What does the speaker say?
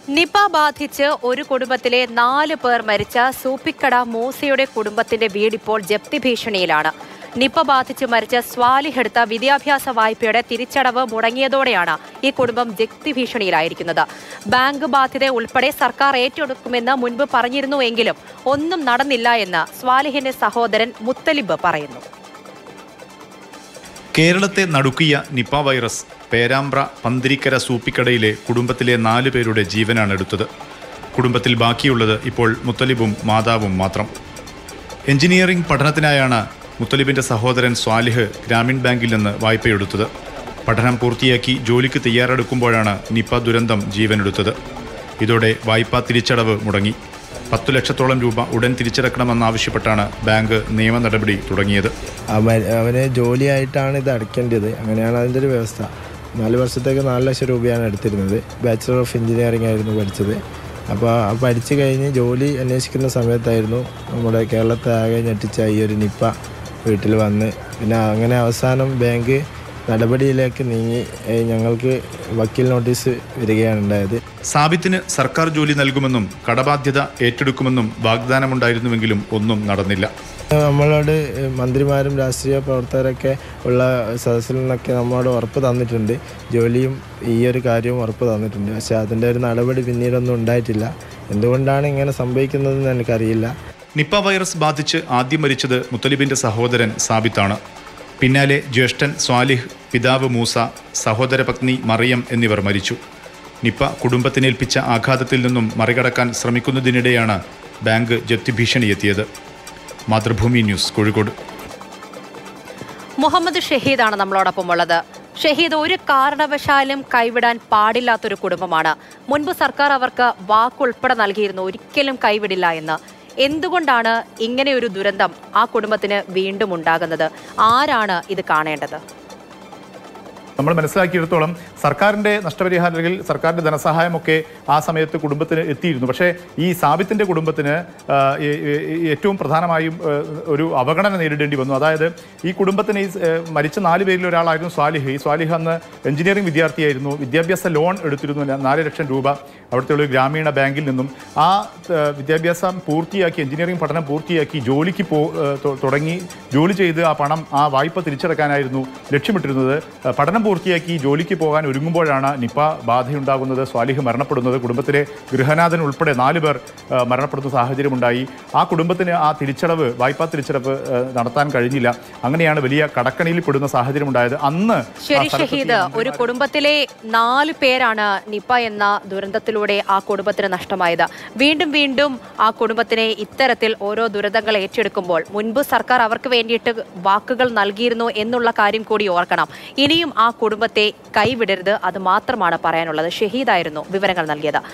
Nipah ബാധിച്ച് ഒരു കുടുംബത്തിലെ നാല് പേർ മരിച്ച സൂപ്പിക്കട മൂസയുടെ കുടുംബത്തിന്റെ വീടിപ്പോൾ ജപ്തി ഭീഷണിയിലാണ് നിപ ബാധിച്ച് മരിച്ച സ്വാലിഹ് എടുത്ത വിദ്യാഭ്യാസ വായ്പയുടെ തിരിച്ചടവ് മുടങ്ങിയതോടെയാണ് ഈ കുടുംബം ജപ്തി ഭീഷണിയിലായിരിക്കുന്നത് ബാങ്ക് ബാധ്യത ഉൾപ്പെടെ സർക്കാർ ഏറ്റെടുക്കുമെന്ന് മുൻപ് പറഞ്ഞിരുന്നുവെങ്കിലും ഒന്നും നടന്നില്ല എന്ന് സ്വാലിഹിന്റെ സഹോദരൻ മുത്തലിബ് പറയുന്നു കേരളത്തെ നടുക്കിയ നിപ വൈറസ് പേരാമ്പ്ര പന്തിരിക്കര സൂപ്പിക്കടയിലെ കുടുംബത്തിലെ നാലു പേരുടെ ജീവനാണ് എടുത്തത് കുടുംബത്തിൽ ബാക്കിയുള്ളത് ഇപ്പോൾ മുത്തലിബും മാതാവും മാത്രം എഞ്ചിനീയറിംഗ് പഠനത്തിനായാണ് മുത്തലിബിന്റെ സഹോദരൻ സ്വാലിഹ് ഗ്രാമീൺ ബാങ്കിൽ നിന്ന് വായ്പയെടുത്തത് പഠനം പൂർത്തിയാക്കി ജോലിക്ക് തയ്യാറെടുക്കുമ്പോഴാണ് നിപ ദുരന്തം ജീവനെടുത്തത് ഇതോടെ വായ്പാ തിരിച്ചടവ് മുടങ്ങി പത്തു ലക്ഷത്തോളം രൂപ ഉടൻ തിരിച്ചടക്കണമെന്നാവശ്യപ്പെട്ടാണ് ബാങ്ക് നിയമ നടപടി തുടങ്ങിയത് അവൻ അവന് ജോലിയായിട്ടാണ് ഇത് അടയ്ക്കേണ്ടത് അങ്ങനെയാണ് അതിൻ്റെ ഒരു വ്യവസ്ഥ നാല് വർഷത്തേക്ക് നാല് ലക്ഷം രൂപയാണ് എടുത്തിരുന്നത് ബാച്ചിലർ ഓഫ് എഞ്ചിനീയറിംഗ് ആയിരുന്നു പഠിച്ചത് അപ്പോൾ ആ പഠിച്ചു കഴിഞ്ഞ് ജോലി അന്വേഷിക്കുന്ന സമയത്തായിരുന്നു നമ്മുടെ കേരളത്തെ ആകെ ഞെട്ടിച്ച ഈ ഒരു നിപ്പ വീട്ടിൽ വന്ന് പിന്നെ അങ്ങനെ അവസാനം ബാങ്ക് നടപടിയിലേക്ക് നീങ്ങി ഏഹ് ഞങ്ങൾക്ക് വക്കീൽ നോട്ടീസ് വരികയാണ് ഉണ്ടായത് സാബിത്തിന് സർക്കാർ ജോലി നൽകുമെന്നും കടബാധ്യത ഏറ്റെടുക്കുമെന്നും വാഗ്ദാനമുണ്ടായിരുന്നുവെങ്കിലും ഒന്നും നടന്നില്ല നമ്മളോട് മന്ത്രിമാരും രാഷ്ട്രീയ പ്രവർത്തകരൊക്കെ ഉള്ള സദസ്സിൽ നിന്നൊക്കെ നമ്മളോട് ഉറപ്പ് തന്നിട്ടുണ്ട് ജോലിയും ഈ ഒരു കാര്യവും ഉറപ്പ് തന്നിട്ടുണ്ട് പക്ഷെ അതിൻ്റെ ഒരു നടപടി പിന്നീടൊന്നും ഉണ്ടായിട്ടില്ല എന്തുകൊണ്ടാണ് ഇങ്ങനെ സംഭവിക്കുന്നതെന്ന് എനിക്കറിയില്ല നിപ്പ വൈറസ് ബാധിച്ച് ആദ്യം മരിച്ചത് മുത്തലിബിന്റെ സഹോദരൻ സാബിത്താണ് പിന്നാലെ ജ്യേഷ്ഠൻ സ്വാലിഹ് പിതാവ് മൂസ സഹോദര പത്നി മറിയം എന്നിവർ മരിച്ചു നിപ്പ കുടുംബത്തിനേൽപ്പിച്ച ആഘാതത്തിൽ നിന്നും മറികടക്കാൻ ശ്രമിക്കുന്നതിനിടെയാണ് ബാങ്ക് ജപ്തി ഭീഷണിയെത്തിയത് മാതൃഭൂമി ന്യൂസ് കോഴിക്കോട് മുഹമ്മദ് ഷഹീദാണ് നമ്മളോടൊപ്പം ഉള്ളത് ഷഹീദ് ഒരു കാരണവശാലും കൈവിടാൻ പാടില്ലാത്തൊരു കുടുംബമാണ് മുൻപ് സർക്കാർ അവർക്ക് വാക്കുൾപ്പെടെ നൽകിയിരുന്നു ഒരിക്കലും കൈവിടില്ല എന്ന് എന്തുകൊണ്ടാണ് ഇങ്ങനെയൊരു ദുരന്തം ആ കുടുംബത്തിന് വീണ്ടും ഉണ്ടാകുന്നത് ആരാണ് ഇത് കാണേണ്ടത് നമ്മൾ മനസ്സിലാക്കിയിടത്തോളം സർക്കാരിൻ്റെ നഷ്ടപരിഹാരം അല്ലെങ്കിൽ സർക്കാരിൻ്റെ ധനസഹായമൊക്കെ ആ സമയത്ത് കുടുംബത്തിന് എത്തിയിരുന്നു പക്ഷേ ഈ സാബിത്തിൻ്റെ കുടുംബത്തിന് ആ, ഈ- ഈ- ഏറ്റവും പ്രധാനമായും ആ, ഒരു അവഗണന നേരിടേണ്ടി വന്നു അതായത് ഈ കുടുംബത്തിന് ഈ ആ, മരിച്ച നാല് പേരിൽ ഒരാളായിരുന്നു സ്വാലിഹ് ഈ സ്വാലിഹ് അന്ന് എഞ്ചിനീയറിംഗ് വിദ്യാർത്ഥിയായിരുന്നു വിദ്യാഭ്യാസ ലോൺ എടുത്തിരുന്നു ന- നാല് ലക്ഷം രൂപ അവിടുത്തെ ഒരു ഗ്രാമീണ ബാങ്കിൽ നിന്നും ആ ആ, വിദ്യാഭ്യാസം പൂർത്തിയാക്കി എഞ്ചിനീയറിംഗ് പഠനം പൂർത്തിയാക്കി ജോലിക്ക് പോ ആ, തൊ- തുടങ്ങി ജോലി ചെയ്ത് ആ പണം ആ വായ്പ തിരിച്ചടക്കാനായിരുന്നു ലക്ഷ്യമിട്ടിരുന്നത് ആ, പഠനം പൂർത്തിയാക്കി ജോലിക്ക് പോകാൻ ഒരുങ്ങുമ്പോഴാണ് നിപ്പ ബാധയുണ്ടാകുന്നത് സ്വാലിഹ് മരണപ്പെടുന്നത് കുടുംബത്തിലെ ഗൃഹനാഥൻ ഉൾപ്പെടെ നാല് പേർ ആ, മരണപ്പെടുന്ന സാഹചര്യമുണ്ടായി ആ കുടുംബത്തിന് ആ തിരിച്ചടവ് വായ്പാ തിരിച്ചടവ് ആ, നടത്താൻ കഴിഞ്ഞില്ല അങ്ങനെയാണ് വലിയ കടക്കണിയിൽ പെടുന്ന സാഹചര്യമുണ്ടായത് അന്ന് ആ ശരി സ്ഥലത്തെത്തിയ ഷഹീദ് ഒരു കുടുംബത്തിലെ നാല് പേരാണ് നിപ എന്ന ദുരന്തത്തിലൂടെ ആ കുടുംബത്തിന് നഷ്ടമായത് വീണ്ടും വീണ്ടും ആ കുടുംബത്തിനെ ഇത്തരത്തിൽ ഓരോ ദുരന്തങ്ങൾ ഏറ്റെടുക്കുമ്പോൾ മുൻപ് സർക്കാർ അവർക്ക് വേണ്ടിയിട്ട് വാക്കുകൾ നൽകിയിരുന്നു എന്നുള്ള കാര്യം കൂടി ഓർക്കണം ഇനിയും ആ കുടുംബത്തെ കൈവിടരുത് അത് മാത്രമാണ് പറയാനുള്ളത് ഷഹീദായിരുന്നു വിവരങ്ങൾ നൽകിയത്